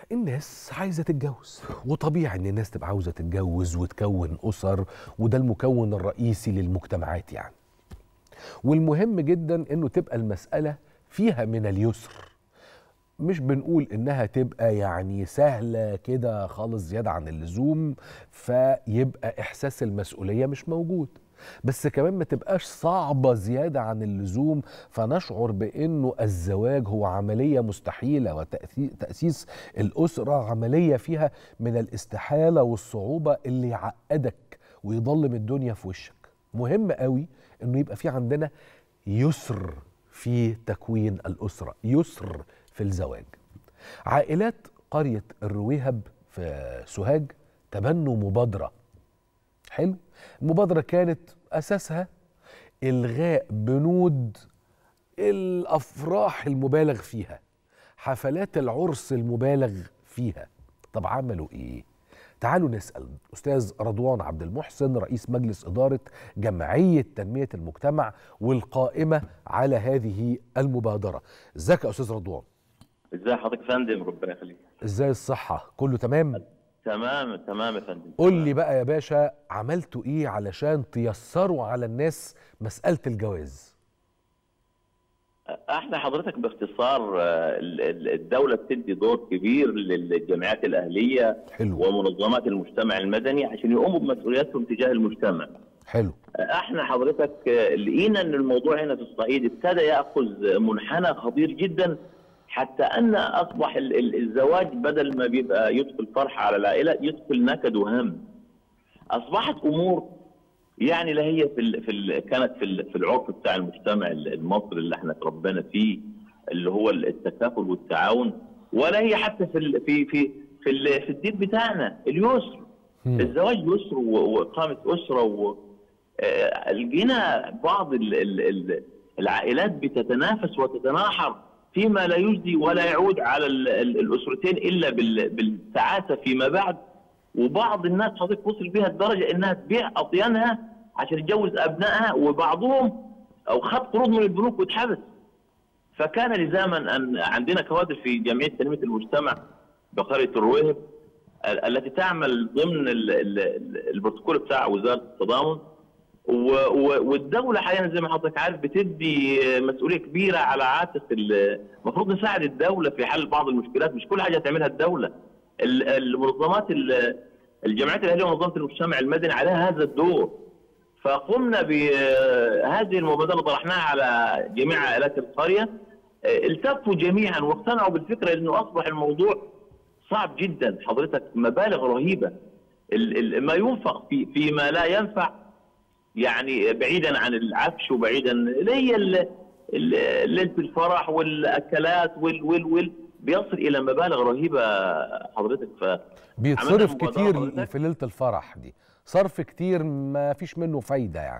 الناس عايزه تتجوز وطبيعي ان الناس تبقى عاوزه تتجوز وتكون اسر وده المكون الرئيسي للمجتمعات يعني والمهم جدا انه تبقى المساله فيها من اليسر مش بنقول انها تبقى يعني سهله كده خالص زياده عن اللزوم فيبقى احساس المسؤوليه مش موجود بس كمان ما تبقاش صعبة زيادة عن اللزوم فنشعر بأنه الزواج هو عملية مستحيلة وتأسيس الأسرة عملية فيها من الاستحالة والصعوبة اللي يعقدك ويضلم الدنيا في وشك مهم قوي أنه يبقى في عندنا يسر في تكوين الأسرة يسر في الزواج عائلات قرية الرويهب في سوهاج تبنوا مبادرة حلو المبادرة كانت أساسها إلغاء بنود الأفراح المبالغ فيها حفلات العرس المبالغ فيها طب عملوا إيه؟ تعالوا نسأل أستاذ رضوان عبد المحسن رئيس مجلس إدارة جمعية تنمية المجتمع والقائمة على هذه المبادرة ازيك يا أستاذ رضوان؟ ازي حضرتك يا فندم ربنا يخليك ازاي الصحة؟ كله تمام؟ تمام تمام يا فندم قول لي بقى يا باشا عملتوا ايه علشان تيسروا على الناس مسألة الجواز احنا حضرتك باختصار الدولة بتدي دور كبير للجمعيات الأهلية حلو ومنظمات المجتمع المدني عشان يقوموا بمسؤولياتهم تجاه المجتمع حلو احنا حضرتك لقينا ان الموضوع هنا في الصعيد ابتدى ياخذ منحنى خطير جدا حتى ان اصبح الزواج بدل ما بيبقى يدخل فرحه على العائله يدخل نكد وهم. اصبحت امور يعني لا هي في ال في ال كانت في ال في العرف بتاع المجتمع المصري اللي احنا تربينا فيه اللي هو التكافل والتعاون ولا هي حتى في ال في في في, ال في الدين بتاعنا اليسر. مم. الزواج يسر واقامه اسره و لقينا بعض ال ال ال العائلات بتتنافس وتتناحر فيما لا يجدي ولا يعود على ال ال الاسرتين الا بال بالتعاسه فيما بعد وبعض الناس حضرتك وصل بها الدرجه انها تبيع اطيانها عشان تجوز ابنائها وبعضهم او خد قروض من البنوك واتحبس فكان لزاما ان عندنا كوادر في جمعيه تنميه المجتمع بقريه الرويهب التي تعمل ضمن ال ال البروتوكول بتاع وزاره التضامن والدوله حاليا زي ما حضرتك عارف بتدي مسؤوليه كبيره على عاتق المفروض نساعد الدوله في حل بعض المشكلات مش كل حاجه تعملها الدوله المنظمات الجمعيات الاهليه ومنظمه المجتمع المدني عليها هذا الدور فقمنا بهذه المبادره طرحناها على جميع عائلات القريه التفوا جميعا واقتنعوا بالفكره انه اصبح الموضوع صعب جدا حضرتك مبالغ رهيبه ما ينفق في فيما لا ينفع يعني بعيدا عن العفش وبعيدا اللي هي ليله الفرح والاكلات وال وال وال بيصل الى مبالغ رهيبه حضرتك ف بيتصرف كتير في ليله الفرح دي صرف كتير ما فيش منه فايده يعني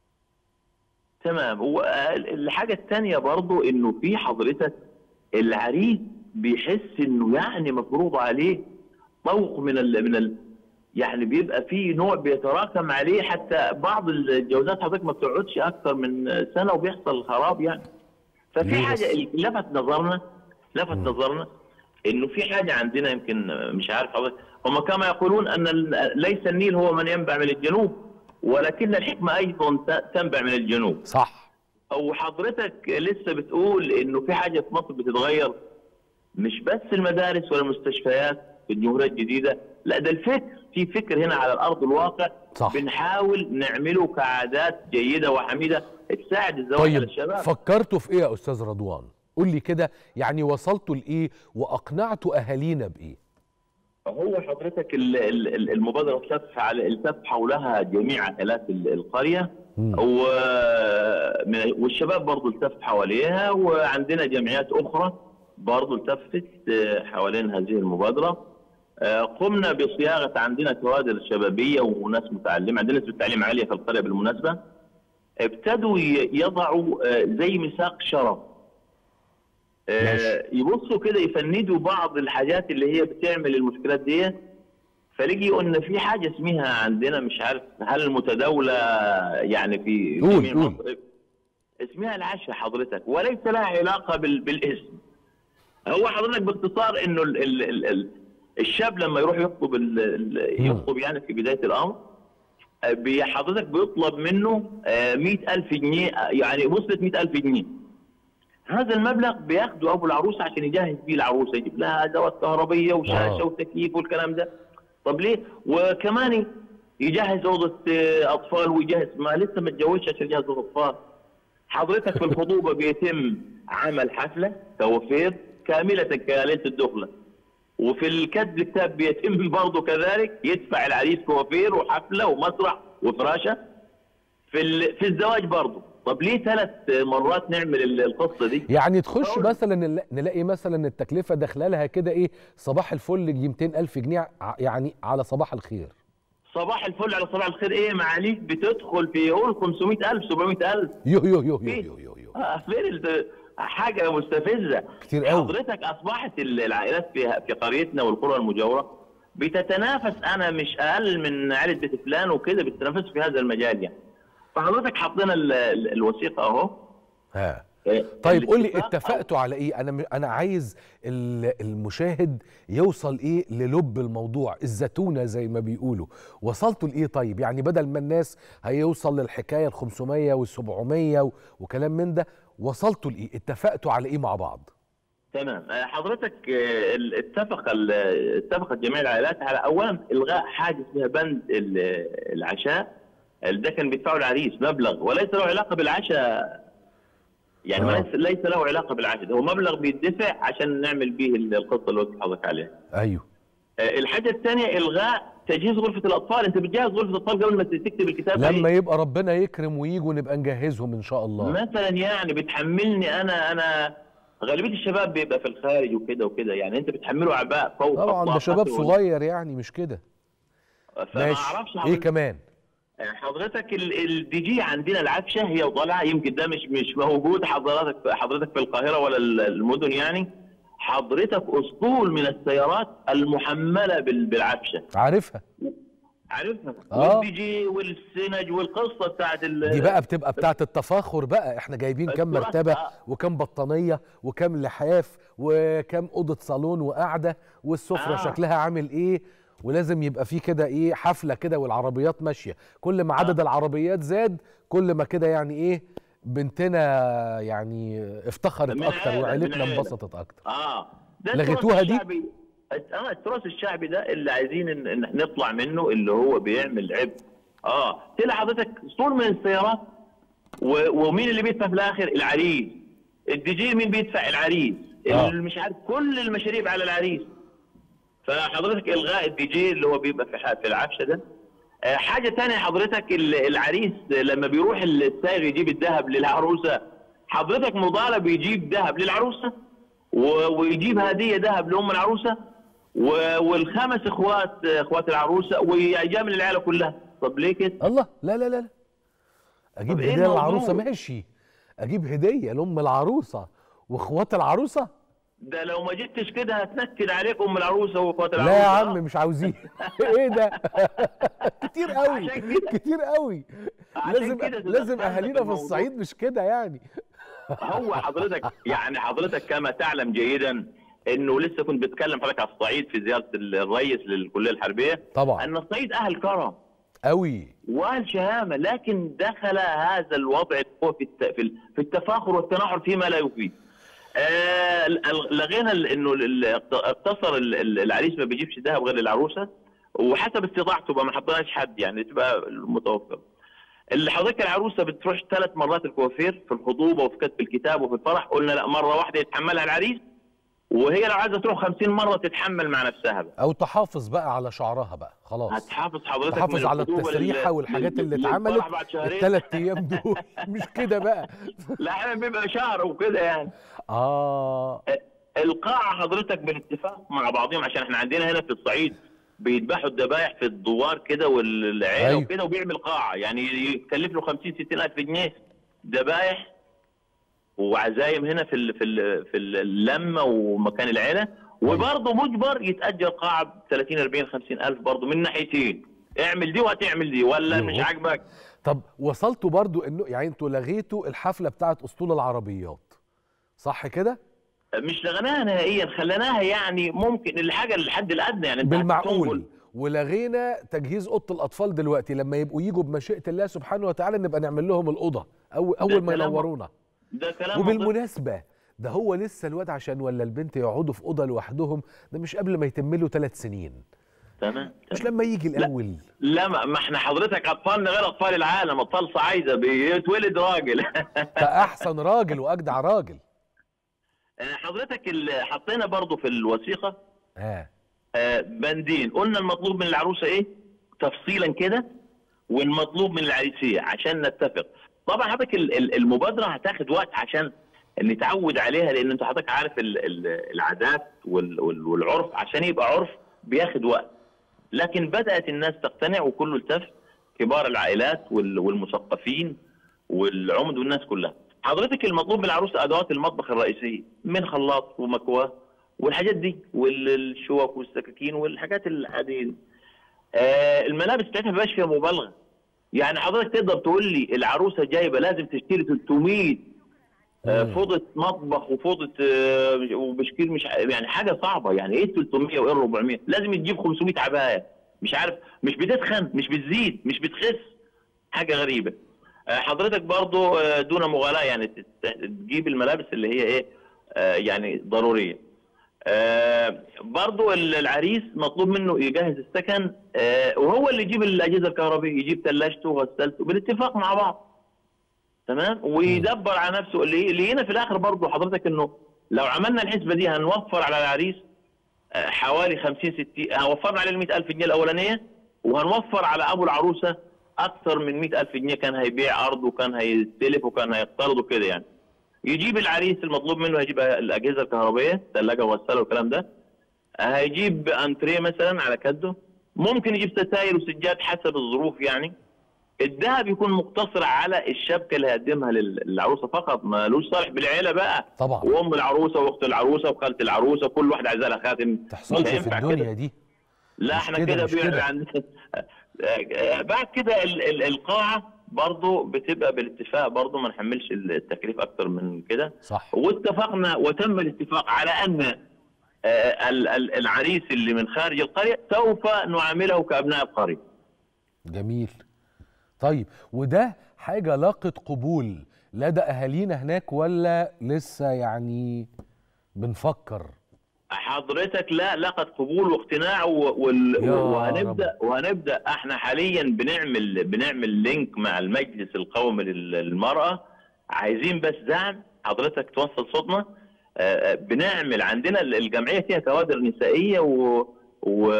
تمام والحاجه الثانيه برضو انه في حضرتك العريس بيحس انه يعني مفروض عليه طوق من ال من ال يعني بيبقى في نوع بيتراكم عليه حتى بعض الجوازات حضرتك ما بتقعدش اكثر من سنه وبيحصل خراب يعني ففي حاجه لفت نظرنا لفت م. نظرنا انه في حاجه عندنا يمكن مش عارف حضرتك هم كما يقولون ان ليس النيل هو من ينبع من الجنوب ولكن الحكمه ايضا تنبع من الجنوب صح او حضرتك لسه بتقول انه في حاجه في مصر بتتغير مش بس المدارس ولا المستشفيات في الجمهوريه الجديده لا ده الفكر في فكر هنا على الارض الواقع صح. بنحاول نعمله كعادات جيده وحميده تساعد الزواج طيب على الشباب فكرتوا في ايه يا استاذ رضوان قول لي كده يعني وصلتوا لايه واقنعتوا اهالينا بايه هو حضرتك المبادره التف على التف حولها جميع عائلات القريه و والشباب برضه التف حواليها وعندنا جمعيات اخرى برضه التفت حوالين هذه المبادره قمنا بصياغه عندنا كوادر شبابيه وناس متعلمه عندنا نسبه تعليم عاليه في القريه بالمناسبه ابتدوا يضعوا زي ميثاق شرف يبصوا كده يفندوا بعض الحاجات اللي هي بتعمل المشكلات دي فلقيوا ان في حاجه اسمها عندنا مش عارف هل المتداوله يعني في قول قول اسمها العشاء حضرتك وليس لها علاقه بال... بالاسم هو حضرتك باختصار انه ال ال ال ال الشاب لما يروح يخطب ال- ال- يخطب يعني في بدايه الامر آه، بي- حضرتك بيطلب منه مئة ألف جنيه آه، يعني وصلت مئة ألف جنيه هذا المبلغ بياخده ابو العروسه عشان يجهز بيه العروسه يجيب لها ادوات كهربيه وشاشه آه. وتكييف والكلام ده طب ليه وكمان يجهز اوضه آه، اطفال ويجهز ما لسه ما اتجوزش عشان يجهز اوضه اطفال حضرتك في الخطوبه بيتم عمل حفله توفير كامله كليله الدخله وفي الكتب الكتاب بيتم برضه كذلك يدفع العريس كوافير وحفله ومسرح وفراشه في ال... في الزواج برضه طب ليه ثلاث مرات نعمل ال- القصه دي يعني تخش أقول- مثلا نلا- نلاقي مثلا التكلفه داخله لها كده ايه صباح الفل يجي 200 الف جنيه ع- يعني على صباح الخير صباح الفل على صباح الخير ايه معاليك بتدخل في يقول 500000 700000 يو يو يو يو إيه؟ يو يو, يو. آه، فين ال- حاجه مستفزه كتير قوي. حضرتك اصبحت ال- العائلات في في قريتنا والقرى المجاوره بتتنافس انا مش اقل من عائله بيت فلان وكده بتتنافسوا في هذا المجال يعني فحضرتك حطينا ال- ال- الوثيقه اهو ها آه، طيب قول لي الاتفاق- اتفقتوا على ايه انا م- انا عايز ال- المشاهد يوصل ايه للب الموضوع الزتونه زي ما بيقولوا وصلتوا لايه طيب يعني بدل ما الناس هيوصل للحكايه ال 500 وال 700 و- وكلام من ده وصلتوا لايه اتفقتوا على ايه مع بعض تمام آه، حضرتك آه، ال- اتفق ال- اتفقت جميع العائلات على اولا الغاء حاجه اسمها بند ال- العشاء ده كان بيدفعه العريس مبلغ وليس له علاقه بالعشاء يعني آه. ليس ليس له علاقه بالعشاء ده هو مبلغ بيدفع عشان نعمل به القصه اللي قلت لحضرتك عليها ايوه آه، الحاجه الثانيه الغاء تجهيز غرفه الاطفال انت بتجهز غرفه الاطفال قبل ما تكتب الكتاب لما إيه؟ يبقى ربنا يكرم ويجوا نبقى نجهزهم ان شاء الله مثلا يعني بتحملني انا انا غالبيه الشباب بيبقى في الخارج وكده وكده يعني انت بتحمله اعباء فوق طبعا ده طاقته شباب وال- صغير يعني مش كده فما ماشي اعرفش ايه حضرتك كمان حضرتك الدي جي عندنا العفشه هي وطالعه يمكن ده مش مش موجود حضرتك حضرتك في القاهره ولا ال- المدن يعني حضرتك اسطول من السيارات المحمله بال- بالعفشه عارفها عارفها آه. والدي جي والسنج والقصه بتاعت ال- دي بقى بتبقى بتاعت التفاخر بقى احنا جايبين كام التراث، مرتبه آه. وكام بطانيه وكام لحاف وكام اوضه صالون وقعده والسفره آه. شكلها عامل ايه ولازم يبقى فيه كده ايه حفله كده والعربيات ماشيه كل ما عدد العربيات زاد كل ما كده يعني ايه بنتنا يعني افتخرت من اكتر عيلة، وعيلتنا من عيلة. انبسطت اكتر اه ده لغيتوها التراث دي؟ الشعبي اه التراث الشعبي ده اللي عايزين إن إن نطلع منه اللي هو بيعمل عبء اه تلاقي حضرتك اسطول من السيارات و- ومين اللي بيدفع في الاخر العريس الدي جي مين بيدفع العريس آه. اللي مش عارف كل المشاريب على العريس فحضرتك الغاء الدي جي اللي هو بيبقى في ح- في العفشه ده آه، حاجه تانية حضرتك ال- العريس لما بيروح السائق يجيب الذهب للعروسه حضرتك مطالب يجيب ذهب للعروسه و- ويجيب هديه ذهب لام العروسه و- والخمس اخوات اخوات العروسه ويجامل العيله كلها طب ليه كده؟ الله لا لا لا لا اجيب طب إيه هديه للعروسه الموضوع؟ ماشي اجيب هديه لام العروسه واخوات العروسه ده لو ما جبتش كده هتنكد عليك ام العروسه واخوات العروسه لا يا آه. عم مش عاوزين ايه ده عشان كتير قوي كده- كتير قوي عشان لازم كده لازم دخلنا اهالينا في في الموضوع. الصعيد مش كده يعني هو حضرتك يعني حضرتك كما تعلم جيدا انه لسه كنت بتكلم حضرتك على الصعيد في زياره الرئيس للكليه الحربيه طبعا ان الصعيد اهل كرم قوي واهل شهامه لكن دخل هذا الوضع هو في الت- في ال- في التفاخر والتناحر فيما لا يفيد. آه ال- ال- لغينا ال- انه ال- اقتصر ال- ال- العريس ما بيجيبش ذهب غير للعروسه وحسب استطاعته بقى ما حطيناش حد يعني تبقى المتوفر. اللي حضرتك العروسه بتروح ثلاث مرات الكوافير في الخطوبه وفي كتب الكتاب وفي الفرح قلنا لا مره واحده يتحملها العريس وهي لو عايزه تروح 50 مره تتحمل مع نفسها بقى. او تحافظ بقى على شعرها بقى خلاص هتحافظ حضرتك تحافظ من على الخطوبة التسريحه لل- والحاجات لل- اللي للفرح اتعملت بعد شهرين الثلاث ايام دول مش كده بقى لا احيانا بيبقى شهر وكده يعني اه القاعه حضرتك بالاتفاق مع بعضهم عشان احنا عندنا هنا في الصعيد بيذبحوا الذبايح في الدوار كده والعيله أيوة. وكده وبيعمل قاعه يعني يكلف له 50 60 الف جنيه ذبايح وعزايم هنا في ال في ال في اللمه ومكان العيله وبرضه مجبر يتاجر قاعه ب 30 40 50 الف برضه من ناحيتين اعمل دي وهتعمل دي ولا يوه. مش عاجبك طب وصلتوا برضو انه يعني انتوا لغيتوا الحفله بتاعت اسطول العربيات صح كده مش لغيناها نهائيا خليناها يعني ممكن الحاجه الحد الادنى يعني انت بالمعقول هتنقل. ولغينا تجهيز اوضه الاطفال دلوقتي لما يبقوا يجوا بمشيئه الله سبحانه وتعالى نبقى نعمل لهم الاوضه أو اول ما كلام- ينورونا ده كلام منطقي. وبالمناسبه ده هو لسه الواد عشان ولا البنت يقعدوا في اوضه لوحدهم ده مش قبل ما يتم له ثلاث سنين تمام مش تمام. لما يجي الاول لا ما ما احنا حضرتك اطفالنا غير اطفال العالم اطفال صعايده بيتولد راجل فاحسن راجل واجدع راجل حضرتك ال- حطينا برضو في الوثيقه اه آه، بندين قلنا المطلوب من العروسه ايه تفصيلا كده والمطلوب من العريسيه عشان نتفق طبعا حضرتك ال- ال- المبادره هتاخد وقت عشان نتعود عليها لان انت حضرتك عارف ال- ال- العادات وال- وال- والعرف عشان يبقى عرف بياخد وقت لكن بدات الناس تقتنع وكله التف كبار العائلات وال- والمثقفين والعمد والناس كلها حضرتك المطلوب من العروسه ادوات المطبخ الرئيسيه من خلاط ومكواه والحاجات دي والشوك والسكاكين والحاجات العاديه دي. آه الملابس بتاعتها ما بيبقاش فيها مبالغه يعني حضرتك تقدر تقول لي العروسه جايبه لازم تشتري 300 آه مم. فوطه مطبخ وفوطه آه وبشكير مش ع- يعني حاجه صعبه يعني ايه 300 وايه 400 لازم تجيب 500 عبايه مش عارف مش بتتخن مش بتزيد مش بتخس حاجه غريبه آه، حضرتك برضو آه، دون مغالاه يعني تت- تجيب الملابس اللي هي ايه آه، يعني ضروريه آه، برضو ال- العريس مطلوب منه يجهز السكن آه، وهو اللي يجيب الاجهزه الكهربائيه يجيب ثلاجته وغسالته بالاتفاق مع بعض تمام ويدبر على نفسه اللي اللي هنا في الاخر برضو حضرتك انه لو عملنا الحسبه دي هنوفر على العريس آه، حوالي 50 60 وفرنا عليه ال 100000 جنيه الاولانيه وهنوفر على ابو العروسه اكثر من 100000 جنيه كان هيبيع ارض وكان هيستلف وكان هيقترض وكده يعني يجيب العريس المطلوب منه هيجيب الاجهزه الكهربائيه ثلاجه وغساله والكلام ده هيجيب انتريه مثلا على كده ممكن يجيب ستاير وسجاد حسب الظروف يعني الذهب يكون مقتصر على الشبكه اللي هيقدمها لل- للعروسه فقط مالوش صالح بالعيله بقى طبعا وام العروسه واخت العروسه وخاله العروسه كل واحد عايز لها خاتم تحصلش مش في هينفع الدنيا كده. دي لا مش احنا كده، كده مش بيع كده. عن بعد كده ال- ال- القاعه برضو بتبقى بالاتفاق برضو ما نحملش التكليف اكتر من كده صح واتفقنا وتم الاتفاق على ان آه، ال- ال- العريس اللي من خارج القريه سوف نعامله كابناء القريه جميل طيب وده حاجة لاقت قبول لدى أهالينا هناك ولا لسه يعني بنفكر حضرتك لا لقت قبول واقتناع و- وال... يا وهنبدا وهنبدا احنا حاليا بنعمل بنعمل لينك مع المجلس القومي لل- للمراه عايزين بس دعم حضرتك توصل صوتنا آه، آه، بنعمل عندنا ال- الجمعيه فيها كوادر نسائيه و... و...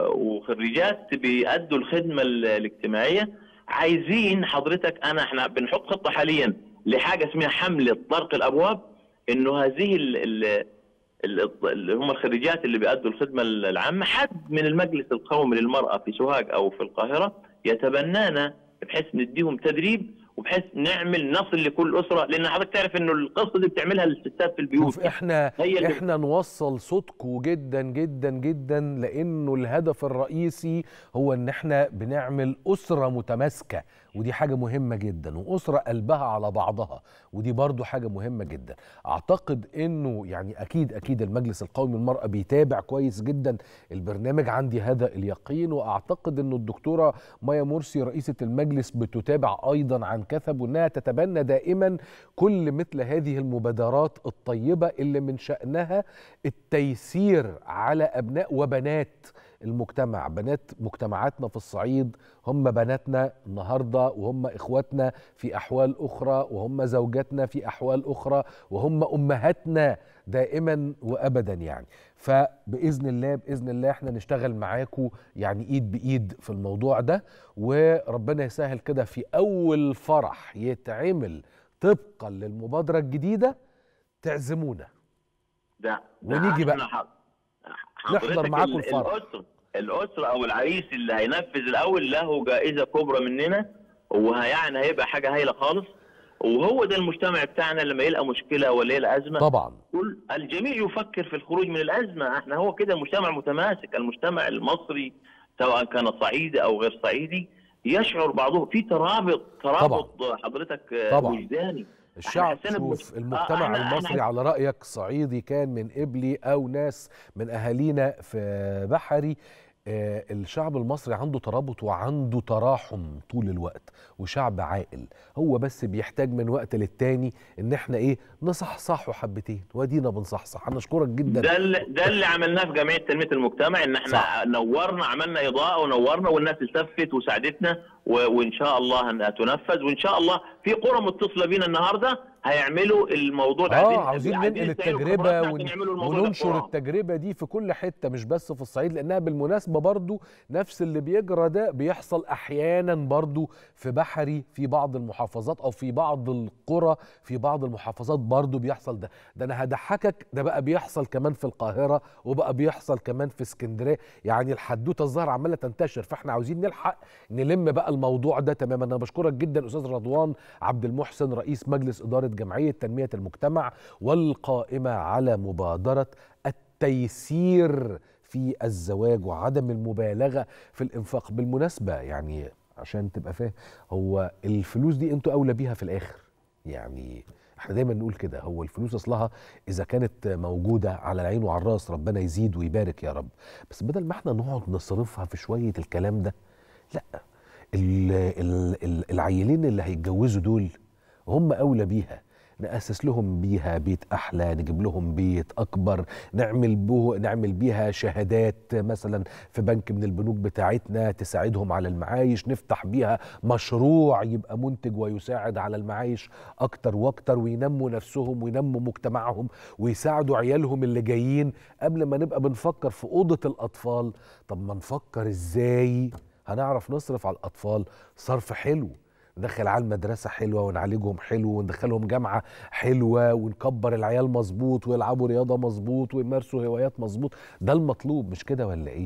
وخريجات بيأدوا الخدمه ال- الاجتماعيه عايزين حضرتك انا احنا بنحط خطه حاليا لحاجه اسمها حمله طرق الابواب انه هذه ال... ال... ال- اللي هم الخريجات اللي بيأدوا الخدمة العامة حد من المجلس القومي للمرأة في سوهاج أو في القاهرة يتبنانا بحيث نديهم تدريب وبحيث نعمل نصل لكل أسرة لأن حضرتك تعرف إنه القصة دي بتعملها الستات في البيوت شوف احنا هي اللي- احنا نوصل صوتكم جدا جدا جدا لانه الهدف الرئيسي هو ان احنا بنعمل اسره متماسكه ودي حاجه مهمه جدا واسره قلبها على بعضها ودي برضو حاجه مهمه جدا اعتقد انه يعني اكيد اكيد المجلس القومي للمراه بيتابع كويس جدا البرنامج عندي هذا اليقين واعتقد انه الدكتوره مايا مرسي رئيسه المجلس بتتابع ايضا عن كثب وانها تتبنى دائما كل مثل هذه المبادرات الطيبه اللي من شانها التيسير على ابناء وبنات المجتمع بنات مجتمعاتنا في الصعيد هم بناتنا النهارده وهم اخواتنا في احوال اخرى وهم زوجاتنا في احوال اخرى وهم امهاتنا دائما وابدا يعني فباذن الله باذن الله احنا نشتغل معاكم يعني ايد بايد في الموضوع ده وربنا يسهل كده في اول فرح يتعمل طبقا للمبادره الجديده تعزمونا ده ونيجي بقى. إحنا ح- نحضر حضرتك معاكم ال- الفرح. الأسرة الأسرة أو العريس اللي هينفذ الأول له جائزة كبرى مننا ويعني هيبقى حاجة هايلة خالص وهو ده المجتمع بتاعنا لما يلقى مشكلة ولا يلقى أزمة طبعا كل الجميع يفكر في الخروج من الأزمة احنا هو كده المجتمع متماسك المجتمع المصري سواء كان صعيدي أو غير صعيدي يشعر بعضهم في ترابط ترابط حضرتك آه، طبعاً. وجداني الشعب حسينا بمش- شوف آه، المجتمع إحنا- المصري إحنا- على رأيك صعيدي كان من قبلي أو ناس من أهالينا في بحري آه، الشعب المصري عنده ترابط وعنده تراحم طول الوقت وشعب عاقل هو بس بيحتاج من وقت للتاني ان احنا ايه نصحصحه حبتين وادينا بنصحصح انا اشكرك جدا ده اللي ده اللي عملناه في جمعيه تنميه المجتمع ان احنا صح. صح. نورنا عملنا اضاءه ونورنا والناس التفت وساعدتنا و... وان شاء الله انها تنفذ وان شاء الله في قرى متصله بينا النهارده هيعملوا الموضوع ده اه عاوزين ننقل يستعينوا التجربه بخبراتنا ون... عشان يعملوا الموضوع ده وننشر بسرعة. التجربه دي في كل حته مش بس في الصعيد لانها بالمناسبه برضو نفس اللي بيجرى ده بيحصل احيانا برضو في بحري في بعض المحافظات او في بعض القرى في بعض المحافظات برضو بيحصل ده ده انا هضحكك ده بقى بيحصل كمان في القاهره وبقى بيحصل كمان في اسكندريه يعني الحدوته الظاهر عماله تنتشر فاحنا عاوزين نلحق نلم بقى الموضوع ده تماما انا بشكرك جدا استاذ رضوان عبد المحسن رئيس مجلس اداره جمعيه تنميه المجتمع والقائمه على مبادره التيسير في الزواج وعدم المبالغه في الانفاق بالمناسبه يعني عشان تبقى فاهم هو الفلوس دي انتوا اولى بيها في الاخر يعني احنا دايما نقول كده هو الفلوس اصلها اذا كانت موجوده على العين وعلى الراس ربنا يزيد ويبارك يا رب بس بدل ما احنا نقعد نصرفها في شويه الكلام ده لا ال- ال- ال- العيلين اللي هيتجوزوا دول هم اولى بيها نأسس لهم بيها بيت أحلى نجيب لهم بيت أكبر نعمل بو نعمل بيها شهادات مثلا في بنك من البنوك بتاعتنا تساعدهم على المعايش نفتح بيها مشروع يبقى منتج ويساعد على المعايش أكتر وأكتر وينموا نفسهم وينموا مجتمعهم ويساعدوا عيالهم اللي جايين قبل ما نبقى بنفكر في أوضة الأطفال طب ما نفكر إزاي هنعرف نصرف على الأطفال صرف حلو ندخل عيال مدرسة حلوة ونعالجهم حلو وندخلهم جامعة حلوة ونكبر العيال مظبوط ويلعبوا رياضة مظبوط ويمارسوا هوايات مظبوط ده المطلوب مش كده ولا ايه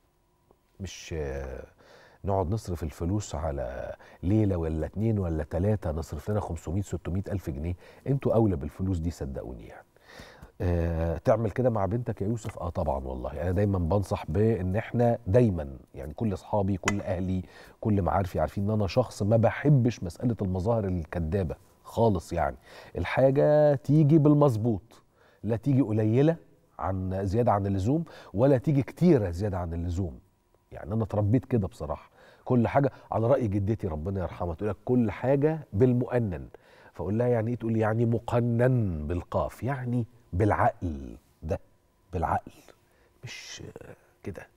مش آه، نقعد نصرف الفلوس على ليلة ولا اتنين ولا تلاتة نصرف لنا 500 600 ألف جنيه انتوا أولى بالفلوس دي صدقوني يعني آه، تعمل كده مع بنتك يا يوسف اه طبعا والله انا دايما بنصح بان احنا دايما يعني كل اصحابي كل اهلي كل معارفي عارفين ان انا شخص ما بحبش مساله المظاهر الكذابه خالص يعني الحاجه تيجي بالمظبوط لا تيجي قليله عن زياده عن اللزوم ولا تيجي كتيره زياده عن اللزوم يعني انا اتربيت كده بصراحه كل حاجه على راي جدتي ربنا يرحمها تقول لك كل حاجه بالمؤنن فاقول لها يعني ايه تقول لي يعني مقنن بالقاف يعني بالعقل ده بالعقل مش كده